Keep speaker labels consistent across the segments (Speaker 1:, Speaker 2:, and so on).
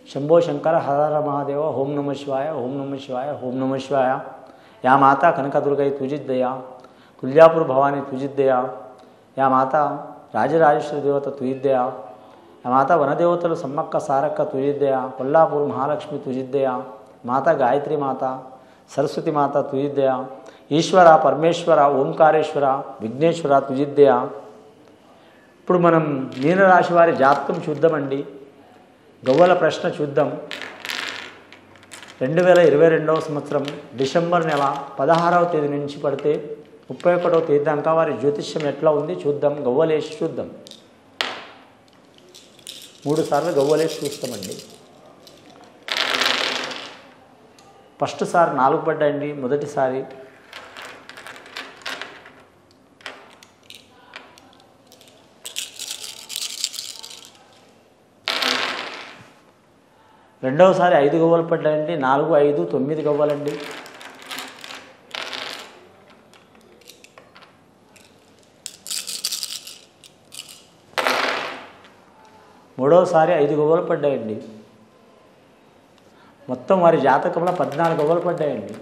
Speaker 1: శంభో శంకర హర మహాదేవ ఓం నమ శివాయ ఓం నమ శివాయ ఓం నమ శివాయ యా మాత కనకదుర్గై తుజిద్దయా తుల్యాపూర్ భవాని తుజిద్దయా యా మాత రాజరాజేశ్వరి దేవత తుయిద్దయా యా మాత వనదేవతలు సమ్మక్క సారక్క తుజిద్దయా కొల్లాపూర్ మహాలక్ష్మి తుజిద్దయా మాత గాయత్రి మాత సరస్వతి మాత తుజిద్దయా ఈశ్వర పరమేశ్వర ఓంకారేశ్వర విఘ్నేశ్వర తుజిద్దయా ఇప్పుడు మనం మీనరాశి వారి జాతకం చూద్దామండి గవ్వల ప్రశ్న చూద్దాం రెండు వేల ఇరవై రెండవ సంవత్సరం డిసెంబర్ నెల పదహారవ తేదీ నుంచి పడితే ముప్పై ఒకటవ తేదీ దాకా వారి జ్యోతిష్యం ఎట్లా ఉంది చూద్దాం గవ్వలేసి చూద్దాం మూడు సార్లు గవ్వలేసి చూస్తామండి ఫస్ట్ సారి నాలుగు పడ్డాయండి మొదటిసారి రెండవసారి ఐదు గవ్వలు పడ్డాయండి నాలుగు ఐదు తొమ్మిది గవ్వలండి మూడవసారి ఐదు గవ్వలు పడ్డాయండి మొత్తం వారి జాతకంలో పద్నాలుగు గవ్వలు పడ్డాయండి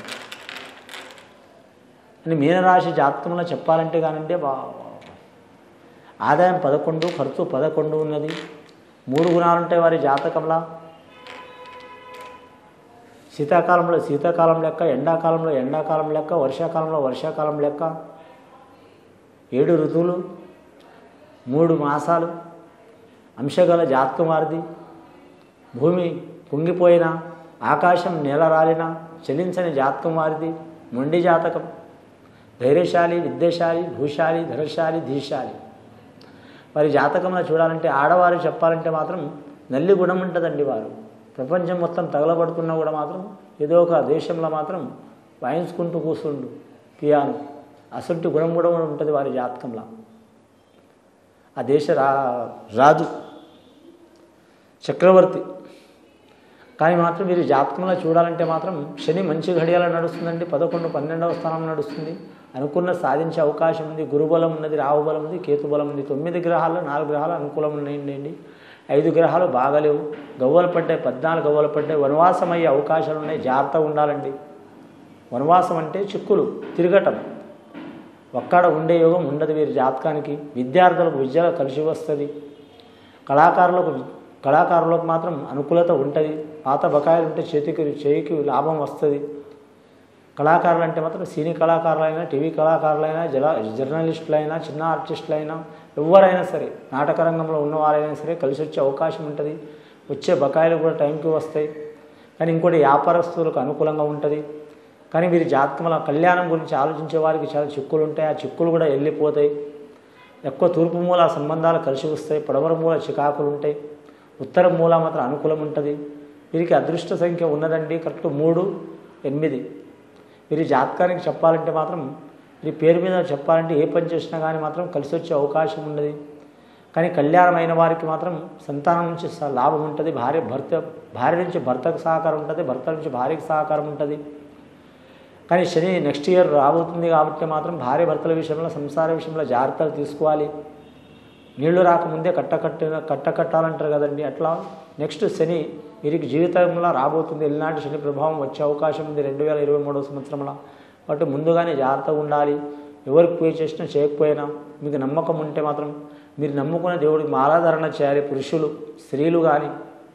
Speaker 1: అని మీనరాశి జాతకంలో చెప్పాలంటే కానంటే బా ఆదాయం పదకొండు ఖర్చు పదకొండు ఉన్నది మూడు గుణాలు ఉంటాయి వారి జాతకంలో శీతాకాలంలో శీతాకాలం లెక్క ఎండాకాలంలో ఎండాకాలం లెక్క వర్షాకాలంలో వర్షాకాలం లెక్క ఏడు ఋతువులు మూడు మాసాలు అంశగల జాతకం వారిది భూమి కుంగిపోయిన ఆకాశం నేల రాలిన చలించని జాతకం వారిది మొండి జాతకం ధైర్యశాలి విద్యశాలి భూశాలి ధనశాలి ధీశాలి వారి జాతకంలో చూడాలంటే ఆడవారు చెప్పాలంటే మాత్రం నల్లి గుణం ఉంటుందండి వారు ప్రపంచం మొత్తం తగలబడుతున్నా కూడా మాత్రం ఏదో ఒక దేశంలో మాత్రం వాయించుకుంటూ కూర్చుండు పియాను అసంటి గుణం కూడా ఉంటుంది వారి జాతకంలో ఆ దేశ రా రాజు చక్రవర్తి కానీ మాత్రం వీరి జాతకంలో చూడాలంటే మాత్రం శని మంచి ఘడియాల నడుస్తుందండి పదకొండు పన్నెండవ స్థానం నడుస్తుంది అనుకున్న సాధించే అవకాశం ఉంది గురుబలం ఉన్నది రాహుబలం ఉంది కేతుబలం ఉంది తొమ్మిది గ్రహాల్లో నాలుగు గ్రహాలు అనుకూలం ఉన్నాయండి ఐదు గ్రహాలు బాగలేవు గవ్వలు పడ్డాయి పద్నాలుగు గవ్వలు పడ్డాయి వనవాసం అయ్యే అవకాశాలు ఉన్నాయి జాగ్రత్తగా ఉండాలండి వనవాసం అంటే చిక్కులు తిరగటం ఒక్కడ ఉండే యోగం ఉండదు వీరి జాతకానికి విద్యార్థులకు విద్యలో కలిసి వస్తుంది కళాకారులకు కళాకారులకు మాత్రం అనుకూలత ఉంటుంది పాత బకాయిలు ఉంటే చేతికి చేయికి లాభం వస్తుంది కళాకారులు అంటే మాత్రం సినీ కళాకారులైనా టీవీ కళాకారులైనా జల జర్నలిస్టులైనా చిన్న ఆర్టిస్టులైనా ఎవరైనా సరే నాటక రంగంలో ఉన్నవారైనా సరే కలిసి వచ్చే అవకాశం ఉంటుంది వచ్చే బకాయిలు కూడా టైంకి వస్తాయి కానీ ఇంకోటి వ్యాపారస్తులకు అనుకూలంగా ఉంటుంది కానీ వీరి జాతకంలో కళ్యాణం గురించి ఆలోచించే వారికి చాలా చిక్కులు ఉంటాయి ఆ చిక్కులు కూడా వెళ్ళిపోతాయి ఎక్కువ తూర్పు మూల సంబంధాలు కలిసి వస్తాయి పడమర మూల చికాకులు ఉంటాయి ఉత్తర మూల మాత్రం అనుకూలం ఉంటుంది వీరికి అదృష్ట సంఖ్య ఉన్నదండి కరెక్ట్ మూడు ఎనిమిది వీరి జాతకానికి చెప్పాలంటే మాత్రం వీరి పేరు మీద చెప్పాలంటే ఏ పని చేసినా కానీ మాత్రం కలిసి వచ్చే అవకాశం ఉన్నది కానీ కళ్యాణం అయిన వారికి మాత్రం సంతానం నుంచి స- లాభం ఉంటుంది భార్య భర్త భార్య నుంచి భర్తకు సహకారం ఉంటుంది భర్త నుంచి భార్యకు సహకారం ఉంటుంది కానీ శని నెక్స్ట్ ఇయర్ రాబోతుంది కాబట్టి మాత్రం భార్య భర్తల విషయంలో సంసార విషయంలో జాగ్రత్తలు తీసుకోవాలి నీళ్లు రాకముందే కట్టకట్ట కట్టకట్టాలంటారు కదండి అట్లా నెక్స్ట్ శని వీరికి జీవితంలో రాబోతుంది ఎల్నాటి శని ప్రభావం వచ్చే అవకాశం ఉంది రెండు వేల ఇరవై మూడవ సంవత్సరంలో కాబట్టి ముందుగానే జాగ్రత్తగా ఉండాలి ఎవరికి పూజ చేసినా చేయకపోయినా మీకు నమ్మకం ఉంటే మాత్రం మీరు నమ్ముకున్న దేవుడికి మాలాధారణ చేయాలి పురుషులు స్త్రీలు కానీ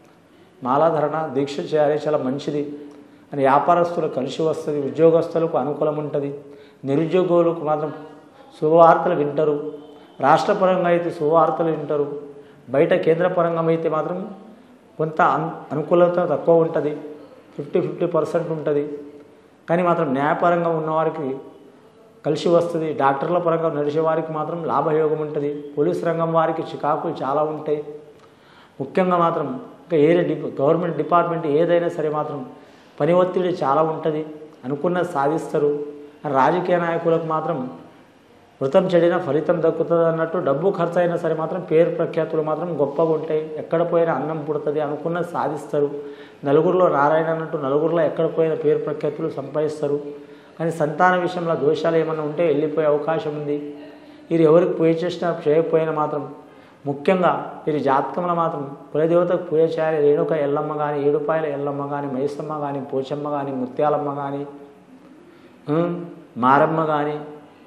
Speaker 1: మాలాధరణ దీక్ష చేయాలి చాలా మంచిది అని వ్యాపారస్తులకు కలిసి వస్తుంది ఉద్యోగస్తులకు అనుకూలం ఉంటుంది నిరుద్యోగులకు మాత్రం శుభవార్తలు వింటారు రాష్ట్రపరంగా అయితే శుభవార్తలు వింటారు బయట కేంద్రపరంగా అయితే మాత్రం కొంత అన్ అనుకూలత తక్కువ ఉంటుంది ఫిఫ్టీ ఫిఫ్టీ పర్సెంట్ ఉంటుంది కానీ మాత్రం న్యాయపరంగా ఉన్నవారికి కలిసి వస్తుంది డాక్టర్ల పరంగా నడిచే వారికి మాత్రం లాభయోగం ఉంటుంది పోలీస్ రంగం వారికి చికాకులు చాలా ఉంటాయి ముఖ్యంగా మాత్రం ఇంకా ఏ డి గవర్నమెంట్ డిపార్ట్మెంట్ ఏదైనా సరే మాత్రం పని ఒత్తిడి చాలా ఉంటుంది అనుకున్నది సాధిస్తారు రాజకీయ నాయకులకు మాత్రం వృతం చెడిన ఫలితం దక్కుతుంది అన్నట్టు డబ్బు ఖర్చు అయినా సరే మాత్రం పేరు ప్రఖ్యాతులు మాత్రం గొప్పగా ఉంటాయి ఎక్కడ పోయినా అన్నం పుడుతుంది అనుకున్నది సాధిస్తారు నలుగురిలో నారాయణ అన్నట్టు నలుగురిలో ఎక్కడ పోయిన పేరు ప్రఖ్యాతులు సంపాదిస్తారు కానీ సంతాన విషయంలో దోషాలు ఏమైనా ఉంటే వెళ్ళిపోయే అవకాశం ఉంది వీరు ఎవరికి పూజ చేసినా చేయకపోయినా మాత్రం ముఖ్యంగా వీరి జాతకంలో మాత్రం కులదేవతకు పూజ చేయాలి రేణుక ఎల్లమ్మ కానీ ఏడుపాయల ఎల్లమ్మ కానీ మైసమ్మ కానీ పోచమ్మ కానీ ముత్యాలమ్మ కానీ ఉమ్, మారమ్మ కానీ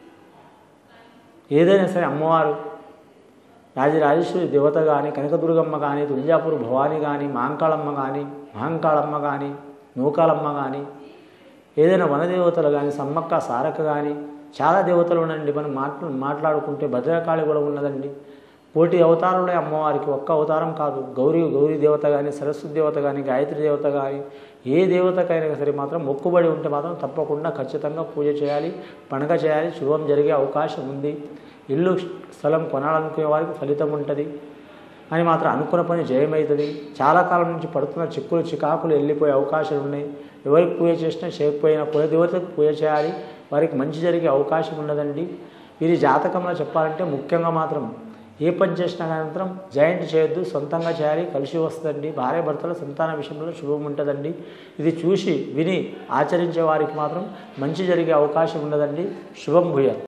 Speaker 1: ఏదైనా సరే అమ్మవారు రాజరాజేశ్వరి దేవత కానీ కనకదుర్గమ్మ కానీ తుల్జాపూర్ భవాని కానీ మాంకాళమ్మ కానీ మహంకాళమ్మ కానీ నూకాలమ్మ కానీ ఏదైనా వనదేవతలు కానీ సమ్మక్క సారక కానీ చాలా దేవతలు ఉన్నాయండి మనం మాట్లా మాట్లాడుకుంటే భద్రకాళి కూడా ఉన్నదండి కోటి అవతారంలో అమ్మవారికి ఒక్క అవతారం కాదు గౌరీ గౌరీ దేవత కానీ సరస్వతి దేవత కానీ గాయత్రి దేవత కానీ ఏ దేవతకైనా సరే మాత్రం మొక్కుబడి ఉంటే మాత్రం తప్పకుండా ఖచ్చితంగా పూజ చేయాలి పండగ చేయాలి శుభం జరిగే అవకాశం ఉంది ఇల్లు స్థలం కొనాలనుకునే వారికి ఫలితం ఉంటుంది అని మాత్రం అనుకున్న పని జయమవుతుంది చాలా కాలం నుంచి పడుతున్న చిక్కులు చికాకులు వెళ్ళిపోయే అవకాశాలు ఉన్నాయి ఎవరికి పూజ చేసినా చేయకపోయినా కుల దేవతకు పూజ చేయాలి వారికి మంచి జరిగే అవకాశం ఉండదండి వీరి జాతకంలో చెప్పాలంటే ముఖ్యంగా మాత్రం ఏ పని చేసినా కానీ మాత్రం జాయింట్ చేయొద్దు సొంతంగా చేయాలి కలిసి వస్తుందండి భార్య భర్తల సంతాన విషయంలో శుభం ఉంటుందండి ఇది చూసి విని ఆచరించే వారికి మాత్రం మంచి జరిగే అవకాశం ఉండదండి శుభం భూయాలు